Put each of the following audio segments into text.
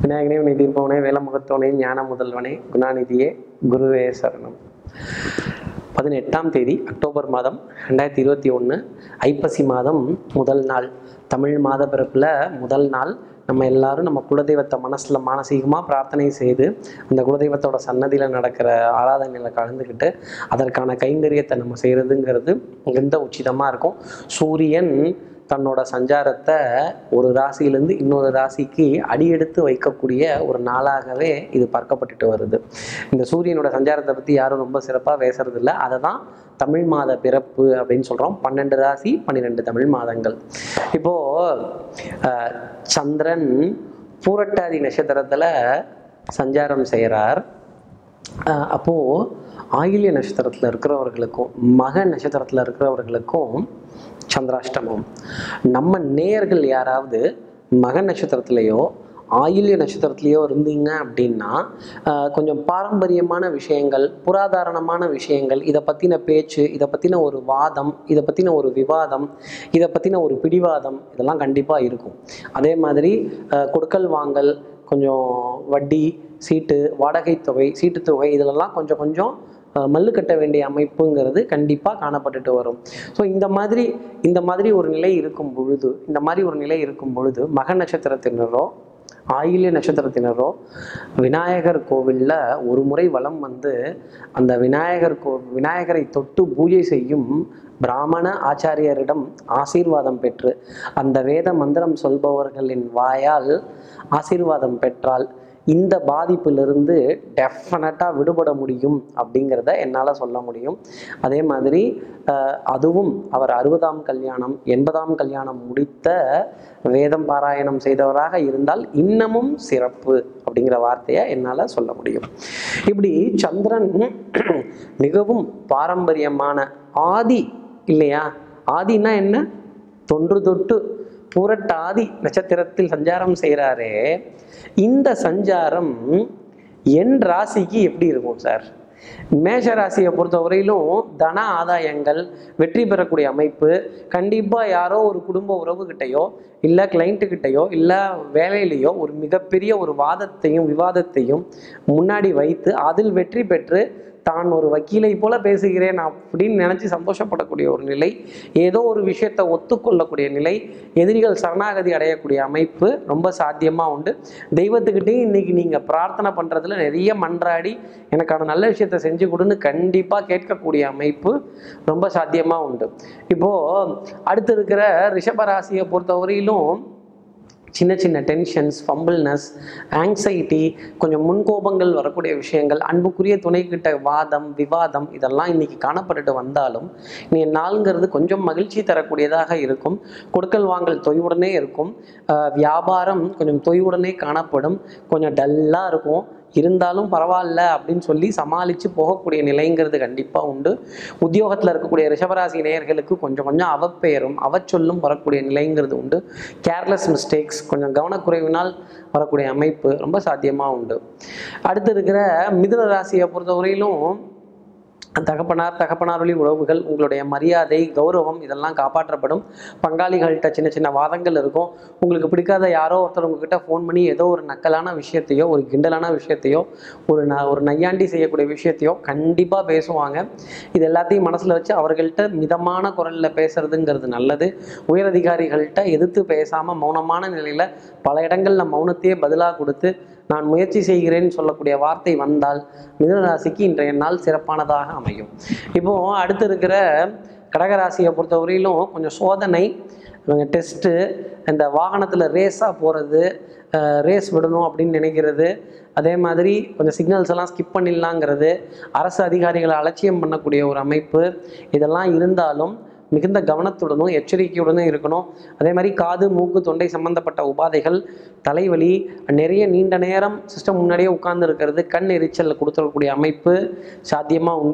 விநாயகனே வினை தீர்ப்பவனே வேலமுகத்தவனே ஞான முதல்வனே குணாநிதியே குருவே சரணம் பதினெட்டாம் தேதி அக்டோபர் மாதம் ரெண்டாயிரத்தி இருபத்தி ஒன்று ஐப்பசி மாதம் முதல் நாள் தமிழ் மாத பிறப்பில் முதல் நாள் நம்ம எல்லாரும் நம்ம குலதெய்வத்தை மனசில் மானசீகமாக பிரார்த்தனை செய்து அந்த குலதெய்வத்தோட சன்னதியில் நடக்கிற ஆராதனையில் கலந்துக்கிட்டு அதற்கான கைங்கரியத்தை நம்ம செய்கிறதுங்கிறது எந்த உச்சிதமாக இருக்கும் சூரியன் தன்னோட சஞ்சாரத்தை ஒரு ராசியிலேருந்து இன்னொரு ராசிக்கு அடியெடுத்து வைக்கக்கூடிய ஒரு நாளாகவே இது பார்க்கப்பட்டுட்டு வருது இந்த சூரியனோட சஞ்சாரத்தை பற்றி யாரும் ரொம்ப சிறப்பாக பேசுறது இல்லை அதை தான் தமிழ் மாத பிறப்பு அப்படின்னு சொல்கிறோம் பன்னெண்டு ராசி பன்னிரெண்டு தமிழ் மாதங்கள் இப்போது அஹ், சந்திரன் பூரட்டாதி நட்சத்திரத்தில் சஞ்சாரம் செய்கிறார் ஆஹ் அப்போ ஆயில்ய நட்சத்திரத்தில் இருக்கிறவர்களுக்கும் மக நட்சத்திரத்தில் இருக்கிறவர்களுக்கும் சந்திராஷ்டமம் நம்ம நேயர்கள் யாராவது மக நட்சத்திரத்திலேயோ ஆயில்ய நட்சத்திரத்திலேயோ இருந்தீங்க அப்படின்னா ஆஹ் கொஞ்சம் பாரம்பரியமான விஷயங்கள் புராதாரணமான விஷயங்கள் இதை பற்றின பேச்சு இதை பற்றின ஒரு வாதம் இதை பற்றின ஒரு விவாதம் இதை பற்றின ஒரு பிடிவாதம் இதெல்லாம் கண்டிப்பாக இருக்கும் அதே மாதிரி ஆஹ் கொடுக்கல் வாங்கல் கொஞ்சம் வட்டி சீட்டு வாடகை தொகை சீட்டு தொகை இதிலெல்லாம் கொஞ்சம் கொஞ்சம் அஹ், மல்லு கட்ட வேண்டிய அமைப்புங்கிறது கண்டிப்பாக காணப்பட்டுட்டு வரும் ஸோ இந்த மாதிரி இந்த மாதிரி ஒரு நிலை இருக்கும் பொழுது இந்த மாதிரி ஒரு நிலை இருக்கும் பொழுது மக நட்சத்திரத்தினரோ ஆயில்ய நட்சத்திரத்தினரோ விநாயகர் கோவிலில் ஒரு முறை வலம் வந்து அந்த விநாயகர் கோ விநாயகரை தொட்டு பூஜை செய்யும் பிராமண ஆச்சாரியரிடம் ஆசீர்வாதம் பெற்று அந்த வேத மந்திரம் சொல்பவர்களின் வாயால் ஆசீர்வாதம் பெற்றால் இந்த பாதிப்பிலிருந்து டெஃபினட்டாக விடுபட முடியும் அப்படிங்கிறத என்னால் சொல்ல முடியும் அதே மாதிரி அஹ், அதுவும் அவர் அறுபதாம் கல்யாணம் எண்பதாம் கல்யாணம் முடித்த வேதம் பாராயணம் செய்தவராக இருந்தால் இன்னமும் சிறப்பு அப்படிங்கிற வார்த்தையை என்னால் சொல்ல முடியும் இப்படி சந்திரன் மிகவும் பாரம்பரியமான ஆதி இல்லையா ஆதினா என்ன தொன்று தொட்டு பூரட்டாதி நட்சத்திரத்தில் சஞ்சாரம் செய்கிறாரே இந்த சஞ்சாரம் என் ராசிக்கு எப்படி இருக்கும் சார் மேஷ ராசியை பொறுத்தவரையிலும் தன ஆதாயங்கள் வெற்றி பெறக்கூடிய அமைப்பு கண்டிப்பாக யாரோ ஒரு குடும்ப உறவுகிட்டயோ இல்லை கிளைண்ட்டுக்கிட்டயோ இல்லை வேலையிலையோ ஒரு மிகப்பெரிய ஒரு வாதத்தையும் விவாதத்தையும் முன்னாடி வைத்து அதில் வெற்றி பெற்று தான் ஒரு வக்கீலை போல பேசுகிறேன் அப்படின்னு நினச்சி சந்தோஷப்படக்கூடிய ஒரு நிலை ஏதோ ஒரு விஷயத்தை ஒத்துக்கொள்ளக்கூடிய நிலை எதிரிகள் சரணாகதி அடையக்கூடிய அமைப்பு ரொம்ப சாத்தியமாக உண்டு தெய்வத்துக்கிட்டையும் இன்னைக்கு நீங்கள் பிரார்த்தனை பண்ணுறதுல நிறைய மன்றாடி எனக்கான நல்ல விஷயத்தை செஞ்சு கொடுன்னு கண்டிப்பாக கேட்கக்கூடிய அமைப்பு ரொம்ப சாத்தியமாக உண்டு இப்போது அடுத்து இருக்கிற ரிஷபராசியை பொறுத்தவரையிலும் சின்ன சின்ன டென்ஷன்ஸ் ஃபம்பிள்னஸ் ஆங்ஸைட்டி கொஞ்சம் முன்கோபங்கள் வரக்கூடிய விஷயங்கள் அன்புக்குரிய துணைக்கிட்ட வாதம் விவாதம் இதெல்லாம் இன்னைக்கு காணப்பட்டுட்டு வந்தாலும் நீ நாளுங்கிறது கொஞ்சம் மகிழ்ச்சி தரக்கூடியதாக இருக்கும் கொடுக்கல் வாங்கல் தொய்வுடனே இருக்கும் ஆஹ் வியாபாரம் கொஞ்சம் தொய்வுடனே காணப்படும் கொஞ்சம் டல்லாக இருக்கும் இருந்தாலும் பரவாயில்ல அப்படின்னு சொல்லி சமாளித்து போகக்கூடிய நிலைங்கிறது கண்டிப்பாக உண்டு உத்தியோகத்தில் இருக்கக்கூடிய ரிஷபராசி நேயர்களுக்கு கொஞ்சம் கொஞ்சம் அவப்பெயரும் அவச்சொல்லும் வரக்கூடிய நிலைங்கிறது உண்டு கேர்லெஸ் மிஸ்டேக்ஸ் கொஞ்சம் கவனக்குறைவினால் வரக்கூடிய அமைப்பு ரொம்ப சாத்தியமாக உண்டு அடுத்து இருக்கிற மிதுன ராசியை பொறுத்தவரையிலும் தகப்பனார் தகப்பனார் வழி உறவுகள் உங்களுடைய மரியாதை கௌரவம் இதெல்லாம் காப்பாற்றப்படும் பங்காளிகள்கிட்ட சின்ன சின்ன வாதங்கள் இருக்கும் உங்களுக்கு பிடிக்காத யாரோ ஒருத்தர் உங்ககிட்ட ஃபோன் பண்ணி ஏதோ ஒரு நக்கலான விஷயத்தையோ ஒரு கிண்டலான விஷயத்தையோ ஒரு ந ஒரு நையாண்டி செய்யக்கூடிய விஷயத்தையோ கண்டிப்பாக பேசுவாங்க இது எல்லாத்தையும் மனசில் வச்சு அவர்கள்ட்ட மிதமான குரலில் பேசுறதுங்கிறது நல்லது உயரதிகாரிகள்கிட்ட எதிர்த்து பேசாமல் மௌனமான நிலையில் பல இடங்களில் மௌனத்தையே பதிலாக கொடுத்து நான் முயற்சி செய்கிறேன்னு சொல்லக்கூடிய வார்த்தை வந்தால் மிதுன ராசிக்கு இன்றைய நாள் சிறப்பானதாக அமையும் இப்போ அடுத்து இருக்கிற கடகராசியை பொறுத்தவரையிலும் கொஞ்சம் சோதனை கொஞ்சம் டெஸ்ட்டு இந்த வாகனத்தில் ரேஸாக போகிறது ரேஸ் விடணும் அப்படின்னு நினைக்கிறது அதே மாதிரி கொஞ்சம் சிக்னல்ஸ் எல்லாம் ஸ்கிப் பண்ணிடலாங்கிறது அரசு அதிகாரிகளை அலட்சியம் பண்ணக்கூடிய ஒரு அமைப்பு இதெல்லாம் இருந்தாலும் மிகுந்த கவனத்துடனும் எச்சரிக்கையுடனும் இருக்கணும் அதே மாதிரி காது மூக்கு தொண்டை சம்பந்தப்பட்ட உபாதைகள் தலைவலி நிறைய நீண்ட நேரம் சிஸ்டம் முன்னாடியே உட்கார்ந்து இருக்கிறது கண் எரிச்சல் கொடுத்துடக்கூடிய அமைப்பு சாத்தியமாக உண்டு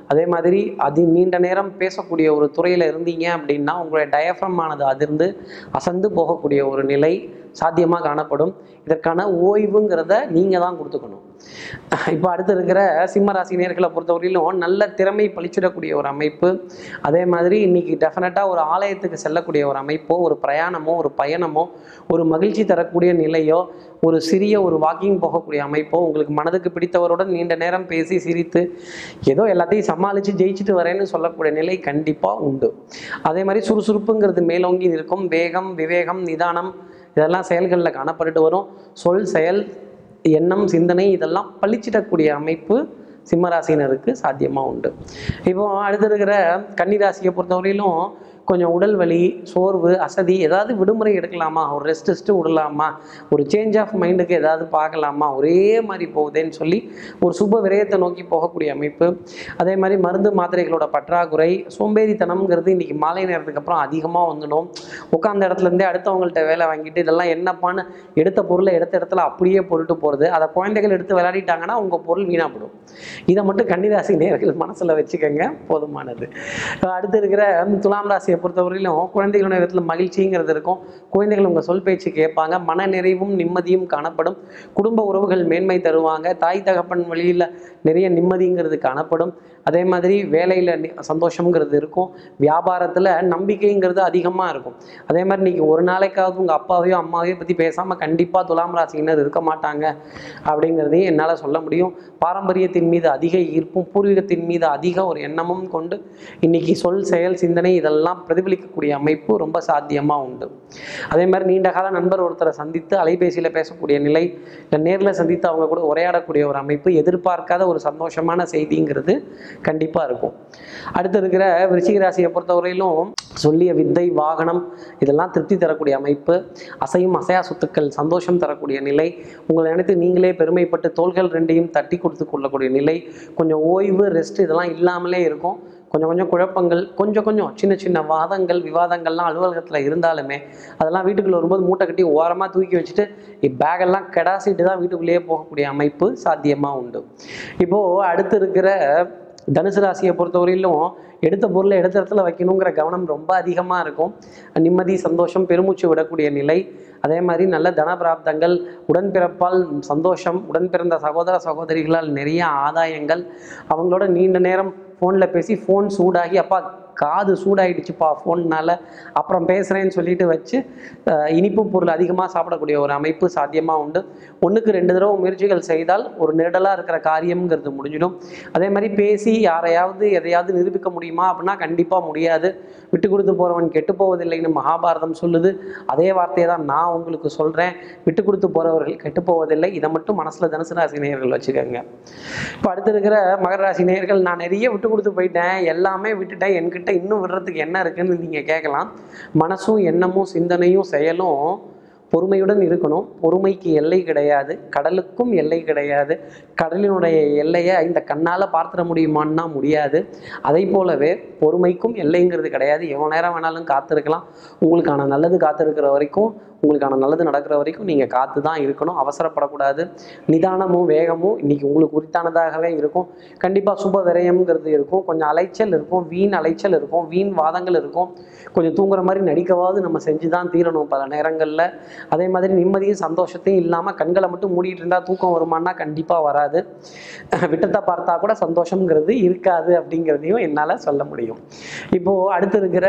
அதே மாதிரி அதி நீண்ட நேரம் பேசக்கூடிய ஒரு துறையில் இருந்தீங்க அப்படின்னா உங்களுடைய டயஃப்ரம் ஆனது அதிர்ந்து அசந்து போகக்கூடிய ஒரு நிலை சாத்தியமாக காணப்படும் இதற்கான ஓய்வுங்கிறத நீங்கள் தான் கொடுத்துக்கணும் இப்போ அடுத்து இருக்கிற சிம்ம ராசி நேர்களை பொறுத்தவரையிலும் நல்ல திறமை பளிச்சிடக்கூடிய ஒரு அமைப்பு அதே மாதிரி இன்னைக்கு டெஃபினட்டாக ஒரு ஆலயத்துக்கு செல்லக்கூடிய ஒரு அமைப்போ ஒரு பிரயாணமோ ஒரு பயணமோ ஒரு மகிழ்ச்சி தரக்கூடிய நிலையோ ஒரு சிறிய ஒரு வாக்கிங் போகக்கூடிய அமைப்போ உங்களுக்கு மனதுக்கு பிடித்தவருடன் நீண்ட நேரம் பேசி சிரித்து ஏதோ எல்லாத்தையும் சமாளித்து ஜெயிச்சுட்டு வரேன்னு சொல்லக்கூடிய நிலை கண்டிப்பாக உண்டு அதே மாதிரி சுறுசுறுப்புங்கிறது மேலோங்கி இருக்கும் வேகம் விவேகம் நிதானம் இதெல்லாம் செயல்களில் காணப்பட்டுட்டு வரும் சொல் செயல் எண்ணம் சிந்தனை இதெல்லாம் பளிச்சிடக்கூடிய அமைப்பு சிம்மராசினருக்கு சாத்தியமாக உண்டு இப்போ அடுத்து இருக்கிற கன்னிராசியை பொறுத்தவரையிலும் கொஞ்சம் உடல் வலி சோர்வு அசதி ஏதாவது விடுமுறை எடுக்கலாமா ஒரு ரெஸ்ட் ரெஸ்ட்டு விடலாமா ஒரு சேஞ்ச் ஆஃப் மைண்டுக்கு ஏதாவது பார்க்கலாமா ஒரே மாதிரி போகுதேன்னு சொல்லி ஒரு சுப விரயத்தை நோக்கி போகக்கூடிய அமைப்பு அதே மாதிரி மருந்து மாத்திரைகளோட பற்றாக்குறை சோம்பேறித்தனம்ங்கிறது இன்னைக்கு மாலை நேரத்துக்கு அப்புறம் அதிகமாக வந்துடும் உட்காந்த இடத்துல இருந்தே அடுத்தவங்கள்ட்ட வேலை வாங்கிட்டு இதெல்லாம் என்னப்பான்னு எடுத்த பொருளை எடுத்த இடத்துல அப்படியே போட்டுட்டு போகிறது அதை குழந்தைகள் எடுத்து விளையாடிட்டாங்கன்னா உங்கள் பொருள் வீணாப்படும் இதை மட்டும் கன்னிராசி நேர்கள் மனசில் வச்சுக்கோங்க போதுமானது அடுத்து இருக்கிற துலாம் ராசியை பொறுத்தவரையிலும் குழந்தைகளுடைய விதத்தில் மகிழ்ச்சிங்கிறது இருக்கும் குழந்தைகள் உங்கள் சொல் பேச்சு கேட்பாங்க மன நிறைவும் நிம்மதியும் காணப்படும் குடும்ப உறவுகள் மேன்மை தருவாங்க தாய் தகப்பன் வழியில் நிறைய நிம்மதிங்கிறது காணப்படும் அதே மாதிரி வேலையில் சந்தோஷங்கிறது இருக்கும் வியாபாரத்தில் நம்பிக்கைங்கிறது அதிகமாக இருக்கும் அதே மாதிரி இன்னைக்கு ஒரு நாளைக்காவது உங்கள் அப்பாவையோ அம்மாவையோ பற்றி பேசாமல் கண்டிப்பாக துலாம் ராசியினர் இருக்க மாட்டாங்க அப்படிங்கிறதையும் என்னால் சொல்ல முடியும் பாரம்பரியத்தின் மீது அதிக ஈர்ப்பும் பூர்வீகத்தின் மீது அதிக ஒரு எண்ணமும் கொண்டு இன்னைக்கு சொல் செயல் சிந்தனை இதெல்லாம் பிரதிபலிக்கக்கூடிய அமைப்பு ரொம்ப சாத்தியமாக உண்டு அதே மாதிரி நீண்ட கால நண்பர் ஒருத்தரை சந்தித்து அலைபேசியில் பேசக்கூடிய நிலை இல்லை நேரில் சந்தித்து அவங்க கூட உரையாடக்கூடிய ஒரு அமைப்பு எதிர்பார்க்காத ஒரு சந்தோஷமான செய்திங்கிறது கண்டிப்பாக இருக்கும் அடுத்து இருக்கிற விருச்சிக ராசியை பொறுத்தவரையிலும் சொல்லிய வித்தை வாகனம் இதெல்லாம் திருப்தி தரக்கூடிய அமைப்பு அசையும் அசையா சொத்துக்கள் சந்தோஷம் தரக்கூடிய நிலை உங்களை நினைத்து நீங்களே பெருமைப்பட்டு தோள்கள் ரெண்டையும் தட்டி கொடுத்து கொள்ளக்கூடிய நிலை கொஞ்சம் ஓய்வு ரெஸ்ட் இதெல்லாம் இல்லாமலே இருக்கும் கொஞ்சம் கொஞ்சம் குழப்பங்கள் கொஞ்சம் கொஞ்சம் சின்ன சின்ன வாதங்கள் விவாதங்கள்லாம் அலுவலகத்தில் இருந்தாலுமே அதெல்லாம் வீட்டுக்குள்ள வரும்போது மூட்டை கட்டி ஓரமாக தூக்கி வச்சுட்டு பேக்கெல்லாம் கெடாசிட்டு தான் வீட்டுக்குள்ளேயே போகக்கூடிய அமைப்பு சாத்தியமாக உண்டு இப்போது அடுத்து இருக்கிற தனுசு ராசியை பொறுத்தவரையிலும் எடுத்த பொருளை எடுத்த இடத்துல வைக்கணுங்கிற கவனம் ரொம்ப அதிகமாக இருக்கும் நிம்மதி சந்தோஷம் பெருமூச்சு விடக்கூடிய நிலை அதே மாதிரி நல்ல தனப்பிராப்தங்கள் உடன்பிறப்பால் சந்தோஷம் உடன் பிறந்த சகோதர சகோதரிகளால் நிறைய ஆதாயங்கள் அவங்களோட நீண்ட நேரம் ஃபோனில் பேசி ஃபோன் சூடாகி அப்பா காது சூடாயிடுச்சுப்பா ஃபோன்னால அப்புறம் பேசுகிறேன்னு சொல்லிட்டு வச்சு அஹ், இனிப்பு பொருள் அதிகமாக சாப்பிடக்கூடிய ஒரு அமைப்பு சாத்தியமாக உண்டு ஒன்றுக்கு ரெண்டு தடவை முயற்சிகள் செய்தால் ஒரு நெருடலாக இருக்கிற காரியம்ங்கிறது முடிஞ்சிடும் அதே மாதிரி பேசி யாரையாவது எதையாவது நிரூபிக்க முடியுமா அப்படின்னா கண்டிப்பாக முடியாது விட்டு கொடுத்து போகிறவன் கெட்டு போவதில்லைன்னு மகாபாரதம் சொல்லுது அதே வார்த்தையை தான் நான் உங்களுக்கு சொல்கிறேன் விட்டு கொடுத்து போகிறவர்கள் கெட்டு போவதில்லை இதை மட்டும் மனசில் தனுசு ராசி நேயர்கள் வச்சுக்கோங்க இப்போ அடுத்து இருக்கிற மகர ராசி நேயர்கள் நான் நிறைய விட்டு கொடுத்து போயிட்டேன் எல்லாமே விட்டுட்டேன் என்கிட்ட இன்னும் விடுறதுக்கு என்ன இருக்குன்னு நீங்கள் கேட்கலாம் மனசும் எண்ணமும் சிந்தனையும் செயலும் பொறுமையுடன் இருக்கணும் பொறுமைக்கு எல்லை கிடையாது கடலுக்கும் எல்லை கிடையாது கடலினுடைய எல்லையை இந்த கண்ணால் பார்த்துட முடியுமான்னா முடியாது அதை போலவே பொறுமைக்கும் எல்லைங்கிறது கிடையாது எவ்வளோ நேரம் வேணாலும் காத்திருக்கலாம் உங்களுக்கான நல்லது காத்திருக்கிற வரைக்கும் உங்களுக்கான நல்லது நடக்கிற வரைக்கும் நீங்கள் காத்து தான் இருக்கணும் அவசரப்படக்கூடாது நிதானமும் வேகமும் இன்னைக்கு உங்களுக்கு உரித்தானதாகவே இருக்கும் கண்டிப்பாக சுப விரயம்ங்கிறது இருக்கும் கொஞ்சம் அலைச்சல் இருக்கும் வீண் அலைச்சல் இருக்கும் வீண் வாதங்கள் இருக்கும் கொஞ்சம் தூங்குற மாதிரி நடிக்கவாவது நம்ம செஞ்சு தான் தீரணும் பல நேரங்களில் அதே மாதிரி நிம்மதியும் சந்தோஷத்தையும் இல்லாமல் கண்களை மட்டும் மூடிட்டு இருந்தால் தூக்கம் வருமானா கண்டிப்பாக வராது விட்டத்தை பார்த்தா கூட சந்தோஷங்கிறது இருக்காது அப்படிங்கிறதையும் என்னால் சொல்ல முடியும் இப்போது அடுத்து இருக்கிற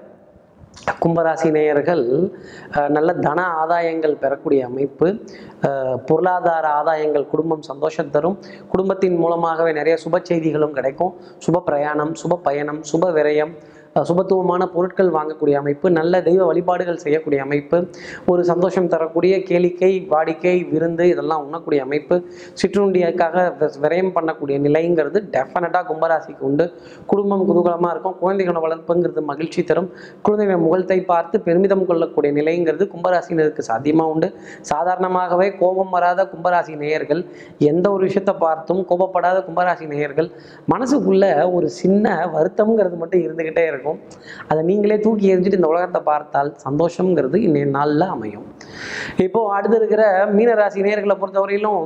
கும்பராசி நேயர்கள் அஹ், நல்ல தன ஆதாயங்கள் பெறக்கூடிய அமைப்பு அஹ், பொருளாதார ஆதாயங்கள் குடும்பம் சந்தோஷம் தரும் குடும்பத்தின் மூலமாகவே நிறைய சுப செய்திகளும் கிடைக்கும் சுப பிரயாணம் சுப பயணம் சுப விரயம் அஹ், சுபத்துவமான பொருட்கள் வாங்கக்கூடிய அமைப்பு நல்ல தெய்வ வழிபாடுகள் செய்யக்கூடிய அமைப்பு ஒரு சந்தோஷம் தரக்கூடிய கேளிக்கை வாடிக்கை விருந்து இதெல்லாம் உண்ணக்கூடிய அமைப்பு சிற்றுண்டியக்காக வி- விரயம் பண்ணக்கூடிய நிலைங்கிறது டெஃபினட்டாக கும்பராசிக்கு உண்டு குடும்பம் குதூகலமாக இருக்கும் குழந்தைகளோட வளர்ப்புங்கிறது மகிழ்ச்சி தரும் குழந்தைகளை முகத்தை பார்த்து பெருமிதம் கொள்ளக்கூடிய நிலைங்கிறது கும்பராசினருக்கு சாத்தியமாக உண்டு சாதாரணமாகவே கோபம் வராத கும்பராசி நேயர்கள் எந்த ஒரு விஷயத்தை பார்த்தும் கோபப்படாத கும்பராசி நேயர்கள் மனசுக்குள்ள ஒரு சின்ன வருத்தம்ங்கிறது மட்டும் இருந்துக்கிட்டே இருக்கும் அதை நீங்களே தூக்கி எறிஞ்சிட்டு இந்த உலகத்தை பார்த்தால் சந்தோஷங்கிறது இன்னைய நாளில் அமையும் இப்போ அடுத்து இருக்கிற மீனராசி நேயர்களை பொறுத்தவரையிலும்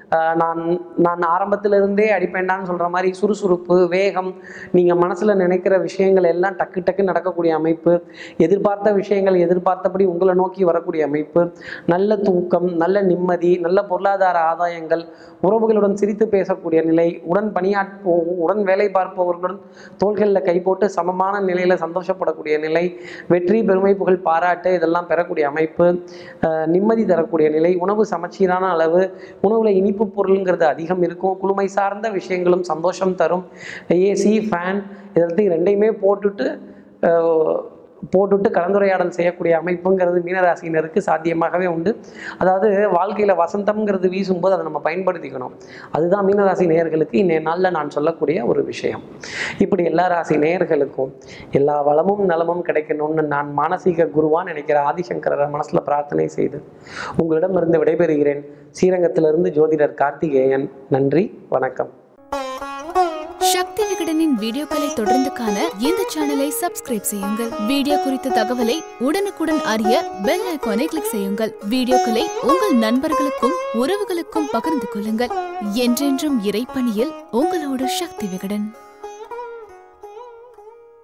ஆஹ் நான் நான் ஆரம்பத்திலிருந்தே அடிப்பேன்டான்னு சொல்கிற மாதிரி சுறுசுறுப்பு வேகம் நீங்கள் மனசில் நினைக்கிற விஷயங்கள் எல்லாம் டக்கு டக்கு நடக்கக்கூடிய அமைப்பு எதிர்பார்த்த விஷயங்கள் எதிர்பார்த்தபடி உங்களை நோக்கி வரக்கூடிய அமைப்பு நல்ல தூக்கம் நல்ல நிம்மதி நல்ல பொருளாதார ஆதாயங்கள் உறவுகளுடன் சிரித்து பேசக்கூடிய நிலை உடன் பணியாற்ற உடன் வேலை பார்ப்பவர்களுடன் தோள்களில் கை போட்டு சமமான நிலையில் சந்தோஷப்படக்கூடிய நிலை வெற்றி பெருமை புகழ் பாராட்டு இதெல்லாம் பெறக்கூடிய அமைப்பு ஆஹ் நிம்மதி தரக்கூடிய நிலை உணவு சமச்சீரான அளவு உணவுல இனிப்பு பொருளுங்கிறது அதிகம் இருக்கும் குளுமை சார்ந்த விஷயங்களும் சந்தோஷம் தரும் ஏசி ஃபேன் இதற்கு ரெண்டையுமே போட்டுட்டு ஆஹ் போட்டுட்டு கலந்துரையாடல் செய்யக்கூடிய அமைப்புங்கிறது மீனராசினருக்கு சாத்தியமாகவே உண்டு அதாவது வாழ்க்கையில் வசந்தம்ங்கிறது வீசும்போது அதை நம்ம பயன்படுத்திக்கணும் அதுதான் மீனராசி நேயர்களுக்கு இன்றைய நாளில் நான் சொல்லக்கூடிய ஒரு விஷயம் இப்படி எல்லா ராசி நேயர்களுக்கும் எல்லா வளமும் நலமும் கிடைக்கணும்னு நான் மானசீக குருவான் நினைக்கிற ஆதிசங்கரரை மனசில் பிரார்த்தனை செய்து உங்களிடமிருந்து விடைபெறுகிறேன் ஸ்ரீரங்கத்திலிருந்து ஜோதிடர் கார்த்திகேயன் நன்றி வணக்கம் சக்தி விகடனின் வீடியோக்களை தொடர்ந்து காண இந்த சேனலை சப்ஸ்கிரைப் செய்யுங்கள் வீடியோ குறித்த தகவலை உடனுக்குடன் அறிய பெல் ஐகானை கிளிக் செய்யுங்கள் வீடியோக்களை உங்கள் நண்பர்களுக்கும் உறவுகளுக்கும் பகிர்ந்து கொள்ளுங்கள் என்றென்றும் இறைப்பணியில் உங்களோடு சக்தி விகடன்